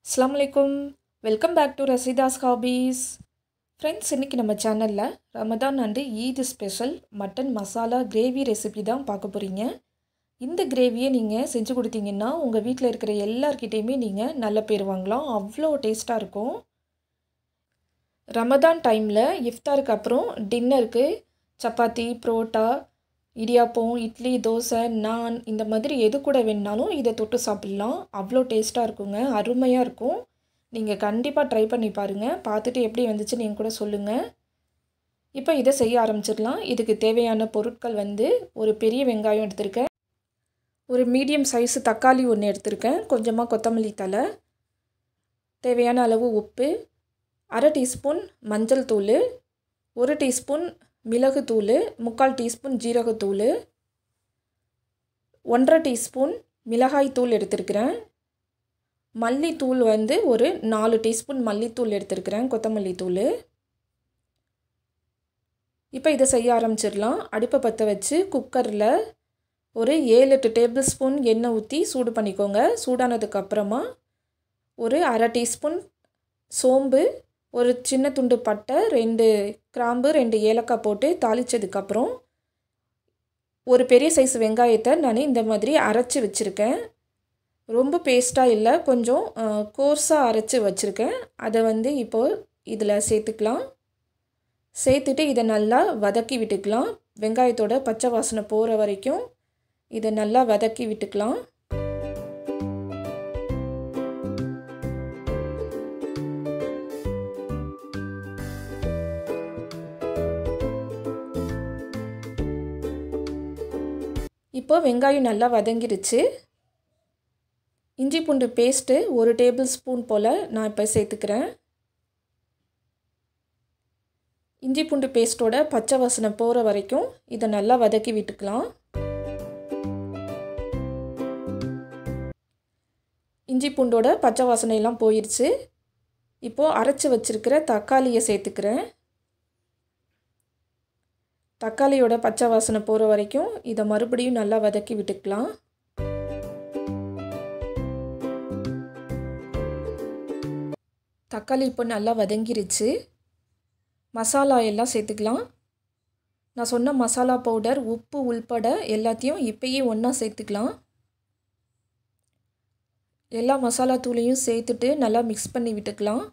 அஸ்ஸலாமு அலைக்கும் welcome back to Rasida's hobbies friends இன்றைக்கி நம்ம சேனலில் Ramadan and Eid special mutton masala gravy recipe தான் பார்க்க போகிறீங்க இந்த கிரேவியை நீங்கள் செஞ்சு கொடுத்தீங்கன்னா உங்கள் வீட்டில் இருக்கிற எல்லார்கிட்டேயுமே நீங்கள் நல்ல பேர் வாங்கலாம் அவ்வளோ டேஸ்ட்டாக இருக்கும் ரமதான் டைமில் இஃப்தாருக்கு அப்புறம் டின்னருக்கு சப்பாத்தி புரோட்டா இடியாப்பம் இட்லி தோசை நான் இந்த மாதிரி எது கூட வேணுனாலும் இதை தொட்டு சாப்பிட்லாம் அவ்வளோ டேஸ்ட்டாக இருக்குங்க அருமையாக இருக்கும் நீங்கள் கண்டிப்பாக ட்ரை பண்ணி பாருங்கள் பார்த்துட்டு எப்படி வந்துச்சு நீங்கள் கூட சொல்லுங்கள் இப்போ இதை செய்ய ஆரம்பிச்சிடலாம் இதுக்கு தேவையான பொருட்கள் வந்து ஒரு பெரிய வெங்காயம் எடுத்திருக்கேன் ஒரு மீடியம் சைஸு தக்காளி ஒன்று எடுத்திருக்கேன் கொஞ்சமாக கொத்தமல்லி தலை தேவையான அளவு உப்பு அரை டீஸ்பூன் மஞ்சள் தூள் ஒரு டீஸ்பூன் மிளகுத்தூள் முக்கால் டீஸ்பூன் ஜீரகத்தூள் ஒன்றரை டீஸ்பூன் மிளகாய் தூள் எடுத்திருக்கிறேன் மல்லித்தூள் வந்து ஒரு நாலு டீஸ்பூன் மல்லித்தூள் எடுத்திருக்கிறேன் கொத்தமல்லி தூள் இப்போ இதை செய்ய ஆரம்பிச்சிடலாம் அடுப்பை பற்ற வச்சு குக்கரில் ஒரு ஏழு எட்டு டேபிள் ஸ்பூன் எண்ணெய் ஊற்றி சூடு பண்ணிக்கோங்க சூடானதுக்கு அப்புறமா ஒரு அரை டீஸ்பூன் சோம்பு ஒரு சின்ன துண்டு பட்டை ரெண்டு கிராம்பு ரெண்டு ஏலக்காய் போட்டு தாளித்ததுக்கப்புறம் ஒரு பெரிய சைஸ் வெங்காயத்தை நான் இந்த மாதிரி அரைச்சி வச்சுருக்கேன் ரொம்ப பேஸ்ட்டாக இல்லை கொஞ்சம் கோர்ஸாக அரைச்சி வச்சுருக்கேன் அதை வந்து இப்போது இதில் சேர்த்துக்கலாம் சேர்த்துட்டு இதை நல்லா வதக்கி விட்டுக்கலாம் வெங்காயத்தோட பச்சை வாசனை போகிற வரைக்கும் இதை நல்லா வதக்கி விட்டுக்கலாம் இப்போ வெங்காயம் நல்லா வதங்கிருச்சு இஞ்சி பூண்டு பேஸ்ட்டு ஒரு டேபிள் ஸ்பூன் போல் நான் இப்போ சேர்த்துக்கிறேன் இஞ்சி பூண்டு பேஸ்ட்டோட பச்சை வாசனை போகிற வரைக்கும் இதை நல்லா வதக்கி விட்டுக்கலாம் இஞ்சி பூண்டோட பச்சை வாசனையெல்லாம் போயிடுச்சு இப்போது அரைச்சி வச்சுருக்கிற தக்காளியை சேர்த்துக்கிறேன் தக்காளியோட பச்சை வாசனை போகிற வரைக்கும் இதை மறுபடியும் நல்லா வதக்கி விட்டுக்கலாம் தக்காளி இப்போ நல்லா வதங்கிருச்சு மசாலா எல்லாம் சேர்த்துக்கலாம் நான் சொன்ன மசாலா பவுடர் உப்பு உள்பட எல்லாத்தையும் இப்போயே ஒன்றா சேர்த்துக்கலாம் எல்லா மசாலா தூளையும் சேர்த்துட்டு நல்லா மிக்ஸ் பண்ணி விட்டுக்கலாம்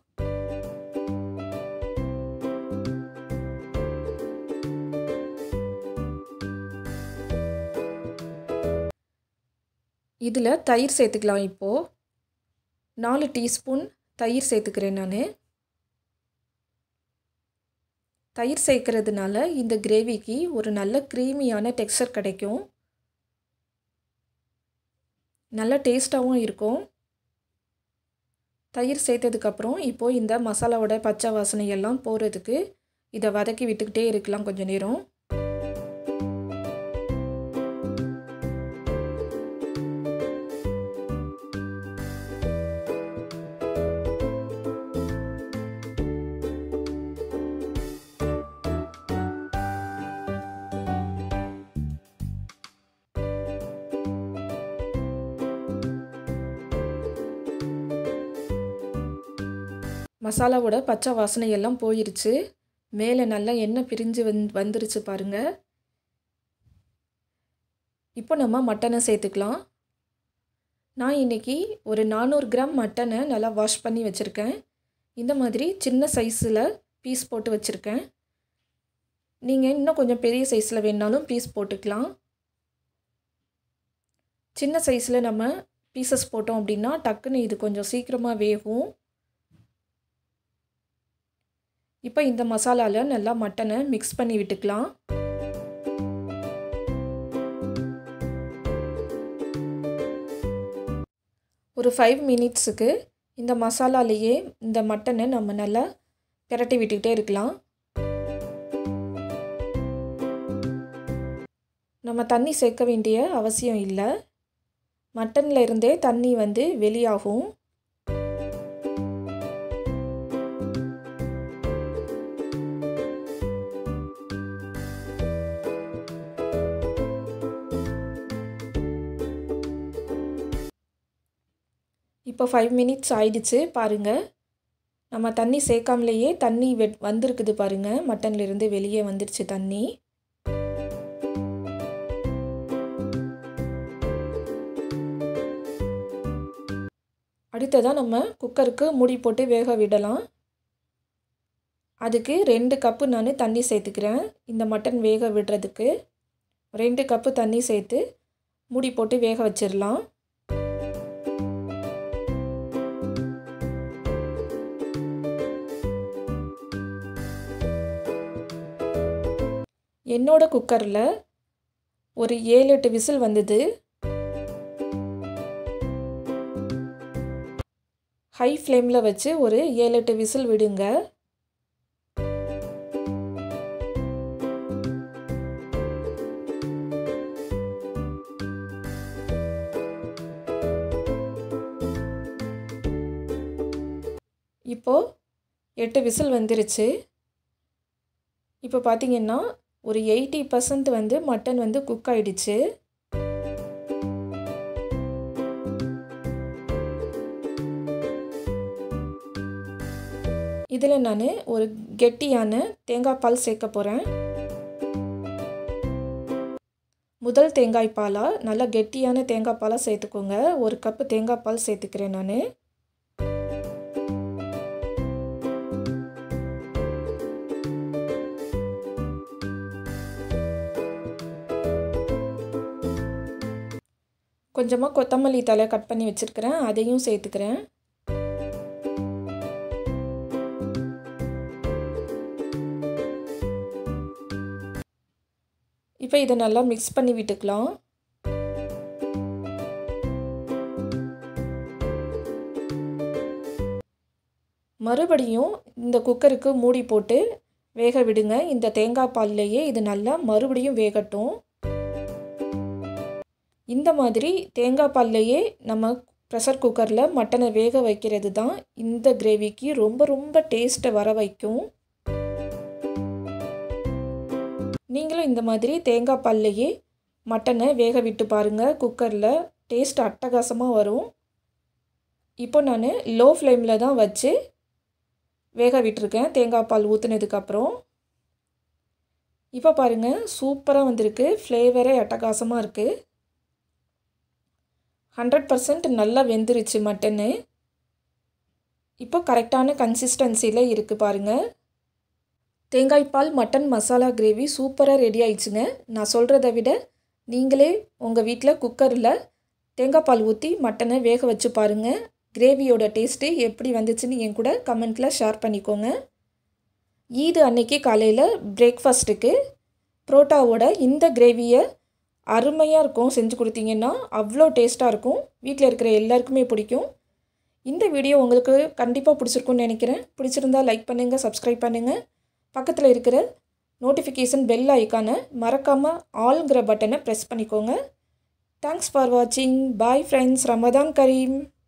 இதில் தயிர் சேர்த்துக்கலாம் இப்போது நாலு டீஸ்பூன் தயிர் சேர்த்துக்கிறேன் நான் தயிர் சேர்க்கறதுனால இந்த கிரேவிக்கு ஒரு நல்ல க்ரீமியான டெக்ஸ்சர் கிடைக்கும் நல்ல டேஸ்ட்டாகவும் இருக்கும் தயிர் சேர்த்ததுக்கப்புறம் இப்போது இந்த மசாலாவோட பச்சை வாசனை எல்லாம் போகிறதுக்கு இதை வதக்கி விட்டுக்கிட்டே இருக்கலாம் கொஞ்சம் நேரம் மசாலாவோட பச்சை வாசனை எல்லாம் போயிருச்சு மேலே நல்லா எண்ணெய் பிரிஞ்சு வந் வந்துருச்சு பாருங்கள் இப்போ நம்ம மட்டனை சேர்த்துக்கலாம் நான் இன்றைக்கி ஒரு நானூறு கிராம் மட்டனை நல்லா வாஷ் பண்ணி வச்சுருக்கேன் இந்த மாதிரி சின்ன சைஸில் பீஸ் போட்டு வச்சுருக்கேன் நீங்கள் இன்னும் கொஞ்சம் பெரிய சைஸில் வேணாலும் பீஸ் போட்டுக்கலாம் சின்ன சைஸில் நம்ம பீசஸ் போட்டோம் அப்படின்னா டக்குன்னு இது கொஞ்சம் சீக்கிரமாக வேகும் இப்போ இந்த மசாலாவில் நல்லா மட்டனை மிக்ஸ் பண்ணி விட்டுக்கலாம் ஒரு ஃபைவ் மினிட்ஸுக்கு இந்த மசாலாலேயே இந்த மட்டனை நம்ம நல்லா பிரட்டி விட்டுக்கிட்டே இருக்கலாம் நம்ம தண்ணி சேர்க்க வேண்டிய அவசியம் இல்லை மட்டனில் இருந்தே தண்ணி வந்து வெளியாகும் இப்போ ஃபைவ் மினிட்ஸ் ஆயிடுச்சு பாருங்கள் நம்ம தண்ணி சேர்க்காமலேயே தண்ணி வெ வந்திருக்குது பாருங்கள் மட்டன்லேருந்து வெளியே வந்துடுச்சு தண்ணி அடுத்ததாக நம்ம குக்கருக்கு மூடி போட்டு வேக விடலாம் அதுக்கு ரெண்டு கப்பு நான் தண்ணி சேர்த்துக்கிறேன் இந்த மட்டன் வேக விடுறதுக்கு ரெண்டு கப்பு தண்ணி சேர்த்து மூடி போட்டு வேக வச்சிடலாம் என்னோட குக்கரில் ஒரு ஏழு எட்டு விசில் வந்தது ஹை ஃப்ளேமில் வச்சு ஒரு ஏழு எட்டு விசில் விடுங்க இப்போது எட்டு விசில் வந்துருச்சு இப்போ பார்த்தீங்கன்னா ஒரு எயிட்டி பர்சன்ட் வந்து மட்டன் வந்து குக் ஆகிடுச்சு இதில் நான் ஒரு கெட்டியான தேங்காய் பால் சேர்க்க போகிறேன் முதல் தேங்காய் பாலாக நல்லா கெட்டியான தேங்காய் பாலாக சேர்த்துக்கோங்க ஒரு கப்பு தேங்காய் பால் சேர்த்துக்கிறேன் நான் கொஞ்சமாக கொத்தமல்லி தலை கட் பண்ணி வச்சுருக்கிறேன் அதையும் சேர்த்துக்கிறேன் இப்போ இதை நல்லா மிக்ஸ் பண்ணி விட்டுக்கலாம் மறுபடியும் இந்த குக்கருக்கு மூடி போட்டு வேக விடுங்க இந்த தேங்காய் பால்லையே இது நல்லா மறுபடியும் வேகட்டும் இந்த மாதிரி தேங்காய் பால்லையே நம்ம ப்ரெஷர் குக்கரில் மட்டனை வேக வைக்கிறது தான் இந்த கிரேவிக்கு ரொம்ப ரொம்ப டேஸ்ட்டை வர வைக்கும் நீங்களும் இந்த மாதிரி தேங்காய் பால்லையே மட்டனை வேக விட்டு பாருங்கள் குக்கரில் டேஸ்ட் அட்டகாசமாக வரும் இப்போ நான் லோ ஃப்ளேமில் தான் வச்சு வேக விட்டுருக்கேன் தேங்காய் பால் ஊற்றுனதுக்கப்புறம் இப்போ பாருங்கள் சூப்பராக வந்திருக்கு ஃப்ளேவரே அட்டகாசமாக இருக்குது ஹண்ட்ரட் பர்சன்ட் நல்லா வெந்துருச்சு மட்டனு இப்போ கரெக்டான கன்சிஸ்டன்சியில் இருக்குது பாருங்கள் தேங்காய் பால் மட்டன் மசாலா கிரேவி சூப்பராக ரெடி ஆயிடுச்சுங்க நான் சொல்கிறத விட நீங்களே உங்கள் வீட்டில் குக்கரில் தேங்காய் பால் ஊற்றி மட்டனை வேக வச்சு பாருங்கள் கிரேவியோட டேஸ்ட்டு எப்படி வந்துச்சுன்னு என் கூட கமெண்ட்டில் ஷேர் பண்ணிக்கோங்க ஈது அன்னைக்கு காலையில் பிரேக்ஃபாஸ்ட்டுக்கு புரோட்டாவோட இந்த கிரேவியை அருமையாக இருக்கும் செஞ்சு கொடுத்தீங்கன்னா அவ்வளோ டேஸ்ட்டாக இருக்கும் வீட்டில் இருக்கிற எல்லாருக்குமே பிடிக்கும் இந்த வீடியோ உங்களுக்கு கண்டிப்பாக பிடிச்சிருக்குன்னு நினைக்கிறேன் பிடிச்சிருந்தா லைக் பண்ணுங்கள் சப்ஸ்கிரைப் பண்ணுங்கள் பக்கத்தில் இருக்கிற நோட்டிஃபிகேஷன் பெல் ஐக்கானை மறக்காமல் ஆல்ங்கிற பட்டனை ப்ரெஸ் பண்ணிக்கோங்க தேங்க்ஸ் ஃபார் வாட்சிங் பாய் ஃப்ரெண்ட்ஸ் ரமதான் கரீம்